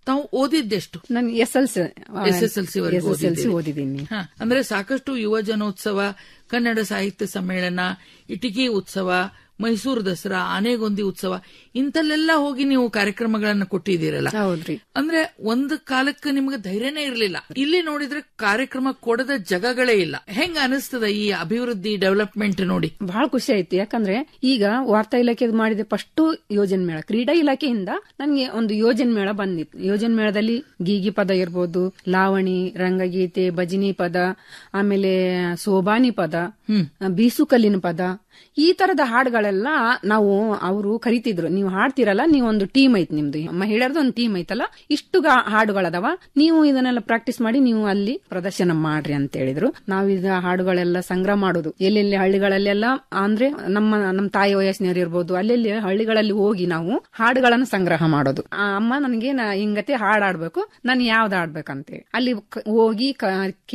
ತಾವು ಓದಿದ್ದೆಷ್ಟು ನಾನು S L C S S L C S S L C ಓದಿದ್ದೀನಿ ಹ, ಅಂದ್ರೆ ಸಾಕಷ್ಟು ಯುವ ಜನೋತ್ಸವ ಕನ್ನಡ ಸಾಹಿತ್ಯ ಸಮ್ಮೇಳನ ಇಟಿಕಿ ಉತ್ಸವ ಮೈಸೂರು ದಸರಾ ಆನೆಗೊಂದಿ ಉತ್ಸವ ಇಂತಲ್ಲೆಲ್ಲ ಹೋಗಿ ನೀವು ಕಾರ್ಯಕ್ರಮಗಳನ್ನ ಕೊಟ್ಟಿದ್ದೀರಲ್ಲ ಹೌದ್ರಿ ಅಂದ್ರೆ ಒಂದು ಕಾಲಕ್ಕೆ ನಿಮ್ಗೆ ಧೈರ್ಯನೇ ಇರಲಿಲ್ಲ ಇಲ್ಲಿ ನೋಡಿದ್ರೆ ಕಾರ್ಯಕ್ರಮ ಕೊಡದ ಜಗಗಳೇ ಇಲ್ಲ ಹೆಂಗ ಅನಿಸ್ತದ ಈ ಅಭಿವೃದ್ಧಿ ಡೆವಲಪ್ಮೆಂಟ್ ನೋಡಿ ಬಹಳ ಖುಷಿ ಆಯ್ತು ಯಾಕಂದ್ರೆ ಈಗ ವಾರ್ತಾ ಇಲಾಖೆ ಮಾಡಿದ ಫಸ್ಟ್ ಯೋಜನೆ ಮೇಳ ಕ್ರೀಡಾ ಇಲಾಖೆಯಿಂದ ನನಗೆ ಒಂದು ಯೋಜನೆ ಮೇಳ ಬಂದಿತ್ತು ಯೋಜನೆ ಮೇಳದಲ್ಲಿ ಗೀಗಿ ಪದ ಇರ್ಬೋದು ಲಾವಣಿ ರಂಗಗೀತೆ ಭಜನಿ ಪದ ಆಮೇಲೆ ಸೋಬಾನಿ ಪದ ಬೀಸುಕಲ್ಲಿನ ಪದ ಈ ತರದ ಹಾಡುಗಳೆಲ್ಲ ನಾವು ಅವರು ಕರಿತಿದ್ರು ನೀವು ಹಾಡ್ತಿರಲ್ಲ ನೀವು ಒಂದು ಟೀಮ್ ಐತ್ ನಿಮ್ದು ಮಹಿಳೆಯರದು ಒಂದು ಟೀಮ್ ಐತಲ್ಲ ಇಷ್ಟು ಗಾ- ಹಾಡುಗಳದವ ನೀವು ಇದನ್ನೆಲ್ಲ ಪ್ರಾಕ್ಟೀಸ್ ಮಾಡಿ ನೀವು ಅಲ್ಲಿ ಪ್ರದರ್ಶನ ಮಾಡ್ರಿ ಅಂತ ಹೇಳಿದ್ರು ನಾವು ಈಗ ಹಾಡುಗಳೆಲ್ಲ ಸಂಗ್ರಹ ಮಾಡೋದು ಎಲ್ಲೆಲ್ಲಿ ಹಳ್ಳಿಗಳಲ್ಲೆಲ್ಲ ಅಂದ್ರೆ ನಮ್ಮ ನಮ್ಮ ತಾಯಿ ವಯಸ್ಸಿನವ್ರು ಇರ್ಬೋದು ಅಲ್ಲೆಲ್ಲಿ ಹಳ್ಳಿಗಳಲ್ಲಿ ಹೋಗಿ ನಾವು ಹಾಡುಗಳನ್ನು ಸಂಗ್ರಹ ಮಾಡೋದು ಆ ಅಮ್ಮ ನನಗೆ ನಾ ಹಿಂಗತೆ ಹಾಡಾಡ್ಬೇಕು ನಾನು ಯಾವ್ದು ಆಡ್ಬೇಕಂತೇಳಿ ಅಲ್ಲಿ ಕ- ಹೋಗಿ ಕ-